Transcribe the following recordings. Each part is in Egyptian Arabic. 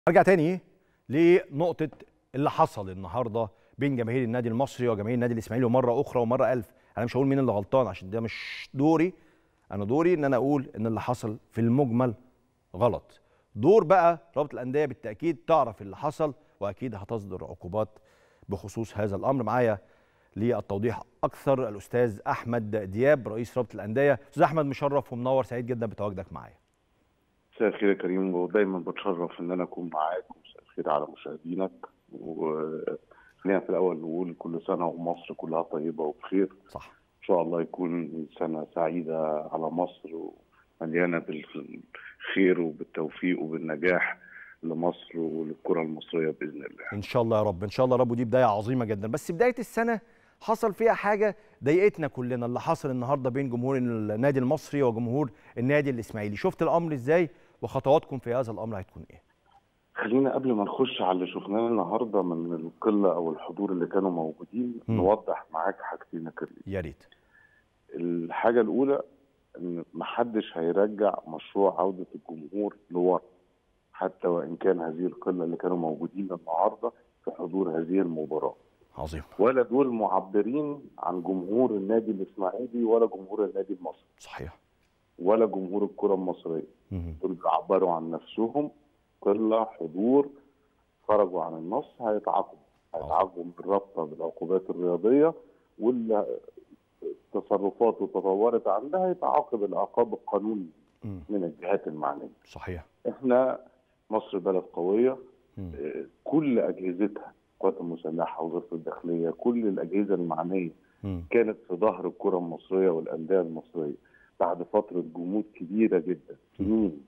ارجع تاني لنقطه اللي حصل النهارده بين جماهير النادي المصري وجماهير النادي الاسماعيلي ومره اخرى ومره الف انا مش هقول مين اللي غلطان عشان ده مش دوري انا دوري ان انا اقول ان اللي حصل في المجمل غلط دور بقى رابطه الانديه بالتاكيد تعرف اللي حصل واكيد هتصدر عقوبات بخصوص هذا الامر معايا للتوضيح اكثر الاستاذ احمد دياب رئيس رابطه الانديه استاذ احمد مشرف ومنور سعيد جدا بتواجدك معايا مساء الخير يا كريم ودايما بتشرف ان انا اكون معاك ومساء الخير على مشاهدينك وخلينا في الاول نقول كل سنه ومصر كلها طيبه وبخير صح ان شاء الله يكون سنه سعيده على مصر ومليانه بالخير وبالتوفيق وبالنجاح لمصر وللكره المصريه باذن الله ان شاء الله يا رب ان شاء الله يا رب ودي بدايه عظيمه جدا بس بدايه السنه حصل فيها حاجه ضايقتنا كلنا اللي حصل النهارده بين جمهور النادي المصري وجمهور النادي الاسماعيلي شفت الامر ازاي وخطواتكم في هذا الامر هتكون ايه خلينا قبل ما نخش على اللي شفناه النهارده من القله او الحضور اللي كانوا موجودين م. نوضح معاك حاجتين يا كريم يا ريت الحاجه الاولى ان محدش هيرجع مشروع عوده الجمهور لورا حتى وان كان هذه القله اللي كانوا موجودين النهارده في حضور هذه المباراه عظيم ولا دول معبرين عن جمهور النادي الاسماعيلي ولا جمهور النادي المصري صحيح ولا جمهور الكره المصريه مهم. دول بيعبروا عن نفسهم قله حضور خرجوا عن النص هيتعاقبوا هيتعاقبوا من الرابطه بالعقوبات الرياضيه واللي تصرفاته تطورت عن ده هيتعاقب العقاب القانوني مم. من الجهات المعنيه. صحيح احنا مصر بلد قويه مم. آه، كل اجهزتها القوات المسلحه ووزاره الداخليه كل الاجهزه المعنيه مم. كانت في ظهر الكره المصريه والانديه المصريه بعد فتره جمود كبيره جدا سنين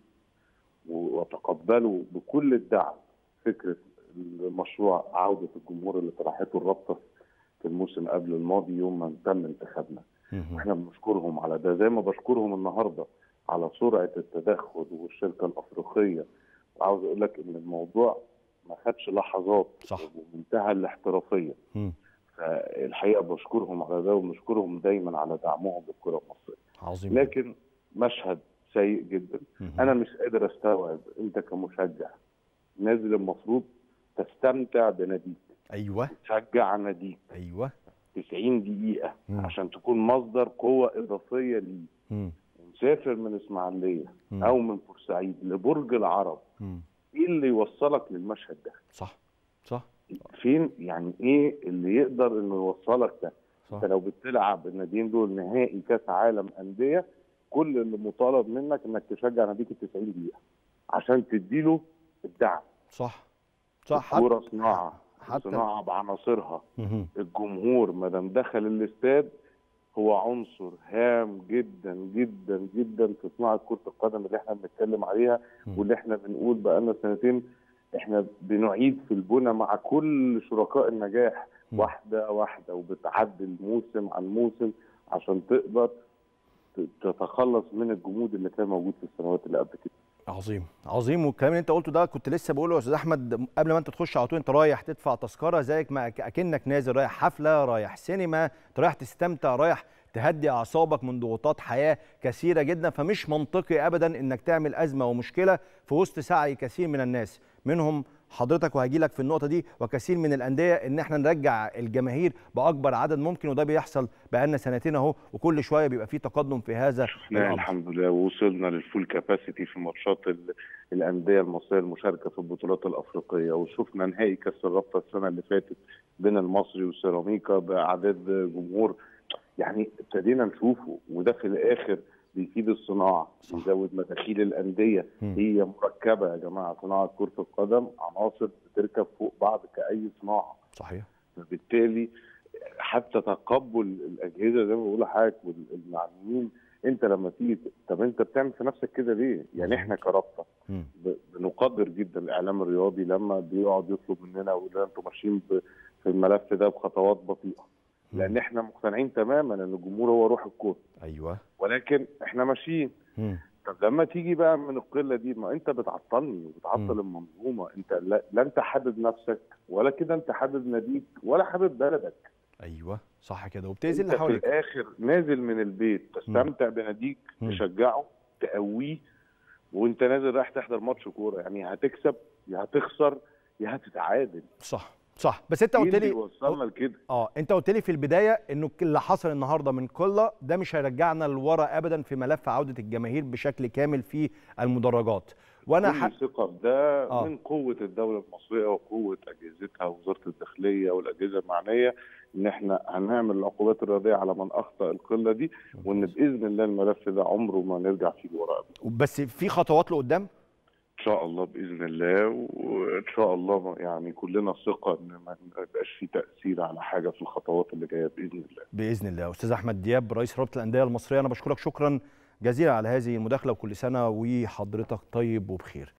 وتقبلوا بكل الدعم فكره المشروع عوده الجمهور اللي طرحته الرابطه في الموسم قبل الماضي يوم ما تم انتخابنا مهم. احنا بنشكرهم على ده زي ما بشكرهم النهارده على سرعه التدخل والشركه الافريقيه وعاوز اقول لك ان الموضوع ما خدش لحظات صح. ومنتهى الاحترافيه مم. فالحقيقه بشكرهم على ده وبنشكرهم دايما على دعمهم للكره المصريه عظيم لكن مشهد سيء جدا مهم. انا مش قادر استوعب انت كمشجع نازل المفروض تستمتع بناديك ايوه تشجع ناديك ايوه 90 دقيقه مم. عشان تكون مصدر قوه اضافيه ليه مم. مسافر من اسماعيليه مم. او من بورسعيد لبرج العرب مم. ايه اللي يوصلك للمشهد ده صح صح فين يعني ايه اللي يقدر انه يوصلك ده صح انت لو بتلعب الناديين دول نهائي كاس عالم انديه كل اللي مطالب منك انك تشجع ناديك ال 90 دقيقه عشان تديله الدعم صح صح الكوره صناعه حتى صناعه بعناصرها مهم. الجمهور ما دام دخل الاستاد هو عنصر هام جدا جدا جدا في صناعه كره القدم اللي احنا بنتكلم عليها مم. واللي احنا بنقول بقالنا سنتين احنا بنعيد في البنى مع كل شركاء النجاح مم. واحده واحده وبتعدل موسم عن موسم عشان تقدر ت- تتخلص من الجمود اللي كان موجود في السنوات اللي قبل كده عظيم عظيم والكلام اللي انت قلته ده كنت لسه بقوله يا استاذ احمد قبل ما انت تخش على طول انت رايح تدفع تذكره زيك ما اكنك نازل رايح حفله رايح سينما انت رايح تستمتع رايح تهدي اعصابك من ضغوطات حياه كثيره جدا فمش منطقي ابدا انك تعمل ازمه ومشكله في وسط سعي كثير من الناس منهم حضرتك وهجي لك في النقطه دي وكثير من الانديه ان احنا نرجع الجماهير باكبر عدد ممكن وده بيحصل بقالنا سنتين اهو وكل شويه بيبقى في تقدم في هذا لا الامر الحمد لله وصلنا للفول كاباسيتي في ماتشات ال- الانديه المصريه المشاركه في البطولات الافريقيه وشفنا نهائي كاس الرابطه السنه اللي فاتت بين المصري والسيراميكا باعداد جمهور يعني ابتدينا نشوفه وده في الاخر بيفيد الصناعه صح. بيزود مداخيل الانديه مم. هي مركبه يا جماعه صناعه كره القدم عناصر بتركب فوق بعض كاي صناعه صحيح فبالتالي حتى تقبل الاجهزه زي ما بقول لحضرتك والمعنيين انت لما تيجي طب انت بتعمل في نفسك كده ليه؟ يعني احنا كرابطه مم. ب- بنقدر جدا الاعلام الرياضي لما بيقعد يطلب مننا ويقول لنا انتوا ماشيين ب- في الملف ده بخطوات بطيئه لان احنا مقتنعين تماما ان الجمهور هو روح الكوره ايوه ولكن احنا ماشيين مم. طب لما تيجي بقى من القله دي ما انت بتعطلني وبتعطل مم. المنظومه انت لا, لا انت حابب نفسك ولا كده انت حابب ناديك ولا حابب بلدك ايوه صح كده وبتاذي انت اللي في حواليك الاخر نازل من البيت تستمتع بناديك مم. تشجعه تقويه وانت نازل رايح تحضر ماتش كوره يعني هتكسب يا هتخسر يا هتتعادل صح صح بس انت إيه قلت اللي لي وصلنا لكده اه انت قلت لي في البدايه انه اللي حصل النهارده من كولا ده مش هيرجعنا لورا ابدا في ملف عوده الجماهير بشكل كامل في المدرجات وانا كل ح... ثقه بده آه. من قوه الدوله المصريه وقوه اجهزتها ووزاره الداخليه والاجهزه المعنيه ان احنا هنعمل العقوبات الرياضيه على من اخطا القله دي وان باذن الله الملف ده عمره ما نرجع فيه لورا أبداً. بس في خطوات لقدام ان شاء الله باذن الله وان شاء الله يعني كلنا ثقه ان ما يبقاش في تاثير على حاجه في الخطوات اللي جايه باذن الله باذن الله استاذ احمد دياب رئيس رابطه الانديه المصريه انا بشكرك شكرا جزيلا على هذه المداخله وكل سنه وحضرتك طيب وبخير